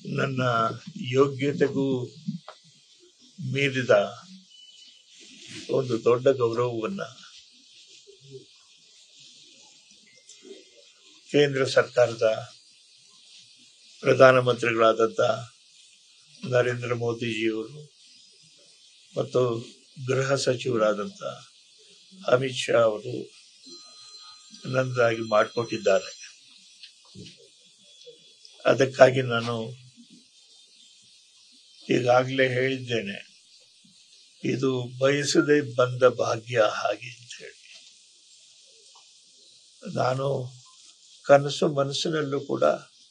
ನನ್ನ ಯೋಗ್ಯತೆಗೂ ಮೀರಿದ ಒಂದು ದೊಡ್ಡ ಗೌರವವನ್ನ ಕೇಂದ್ರ ಸರ್ಕಾರದ ಪ್ರಧಾನಮಂತ್ರಿಗಳಾದಂಥ ನರೇಂದ್ರ ಮೋದಿಜಿಯವರು ಮತ್ತು ಗೃಹ ಸಚಿವರಾದಂಥ ಅಮಿತ್ ಶಾ ಅವರು ನನ್ನದಾಗಿ ಮಾಡಿಕೊಟ್ಟಿದ್ದಾರೆ ಅದಕ್ಕಾಗಿ ನಾನು ಈಗಾಗಲೇ ಹೇಳಿದ್ದೇನೆ ಇದು ಬಯಸದೆ ಬಂದ ಭಾಗ್ಯ ಹಾಗೆ ಅಂತ ಹೇಳಿ ನಾನು ಕನಸು ಮನಸ್ಸಿನಲ್ಲೂ ಕೂಡ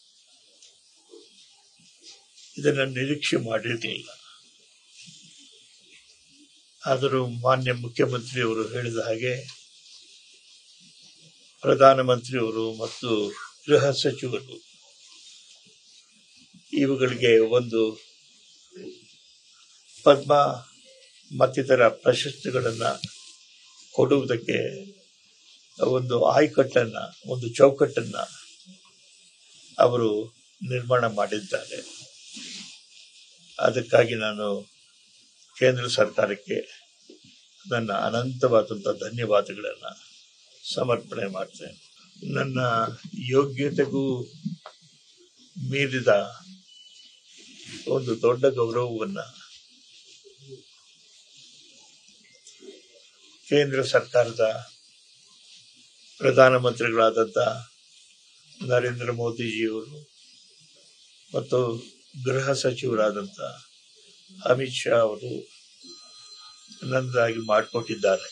ಇದನ್ನ ನಿರೀಕ್ಷೆ ಮಾಡಿರಲಿಲ್ಲ ಆದರೂ ಮಾನ್ಯ ಮುಖ್ಯಮಂತ್ರಿಯವರು ಹೇಳಿದ ಹಾಗೆ ಪ್ರಧಾನಮಂತ್ರಿಯವರು ಮತ್ತು ಗೃಹ ಸಚಿವರು ಇವುಗಳಿಗೆ ಒಂದು ಪದ್ಮ ಮತ್ತಿತರ ಪ್ರಶಸ್ತಿಗಳನ್ನ ಕೊಡುವುದಕ್ಕೆ ಒಂದು ಆಯ್ಕಟ್ಟನ್ನ ಒಂದು ಚೌಕಟ್ಟನ್ನ ಅವರು ನಿರ್ಮಾಣ ಮಾಡಿದ್ದಾರೆ ಅದಕ್ಕಾಗಿ ನಾನು ಕೇಂದ್ರ ಸರ್ಕಾರಕ್ಕೆ ನನ್ನ ಅನಂತವಾದಂಥ ಧನ್ಯವಾದಗಳನ್ನ ಸಮರ್ಪಣೆ ಮಾಡ್ತೇನೆ ನನ್ನ ಯೋಗ್ಯತೆಗೂ ಮೀರಿದ ಒಂದು ದೊಡ್ಡ ಗೌರವವನ್ನ ಕೇಂದ್ರ ಸರ್ಕಾರದ ಪ್ರಧಾನಮಂತ್ರಿಗಳಾದಂಥ ನರೇಂದ್ರ ಮೋದಿಜಿಯವರು ಮತ್ತು ಗೃಹ ಸಚಿವರಾದಂಥ ಅಮಿತ್ ಶಾ ಅವರು ನನ್ನದಾಗಿ ಮಾಡಿಕೊಟ್ಟಿದ್ದಾರೆ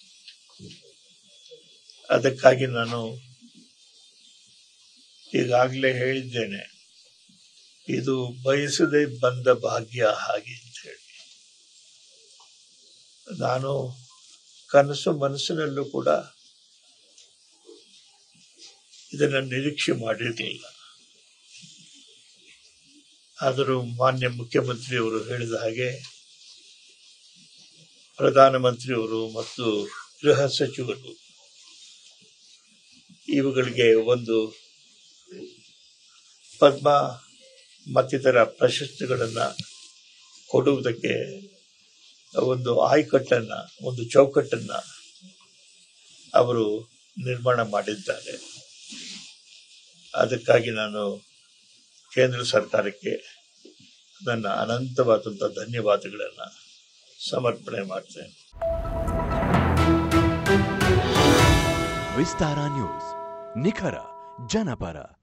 ಅದಕ್ಕಾಗಿ ನಾನು ಈಗಾಗಲೇ ಹೇಳಿದ್ದೇನೆ ಇದು ಬಯಸದೆ ಬಂದ ಭಾಗ್ಯ ಹಾಗೆ ಅಂತ ಹೇಳಿ ನಾನು ಕನಸು ಮನಸ್ಸಿನಲ್ಲೂ ಕೂಡ ಇದನ್ನ ನಿರೀಕ್ಷೆ ಮಾಡಿರಲಿಲ್ಲ ಆದರೂ ಮಾನ್ಯ ಮುಖ್ಯಮಂತ್ರಿಯವರು ಹೇಳಿದ ಹಾಗೆ ಪ್ರಧಾನಮಂತ್ರಿಯವರು ಮತ್ತು ಗೃಹ ಸಚಿವರು ಇವುಗಳಿಗೆ ಒಂದು ಪದ್ಮ ಮತ್ತಿತರ ಪ್ರಶಸ್ತಿಗಳನ್ನ ಕೊಡುವುದಕ್ಕೆ ಒಂದು ಆಯ್ಕಟ್ಟನ್ನ ಒಂದು ಚೌಕಟ್ಟನ್ನ ಅವರು ನಿರ್ಮಾಣ ಮಾಡಿದ್ದಾರೆ ಅದಕ್ಕಾಗಿ ನಾನು ಕೇಂದ್ರ ಸರ್ಕಾರಕ್ಕೆ ನನ್ನ ಅನಂತವಾದಂಥ ಧನ್ಯವಾದಗಳನ್ನ ಸಮರ್ಪಣೆ ಮಾಡ್ತೇನೆ ವಿಸ್ತಾರ ನ್ಯೂಸ್ ನಿಖರ ಜನಪರ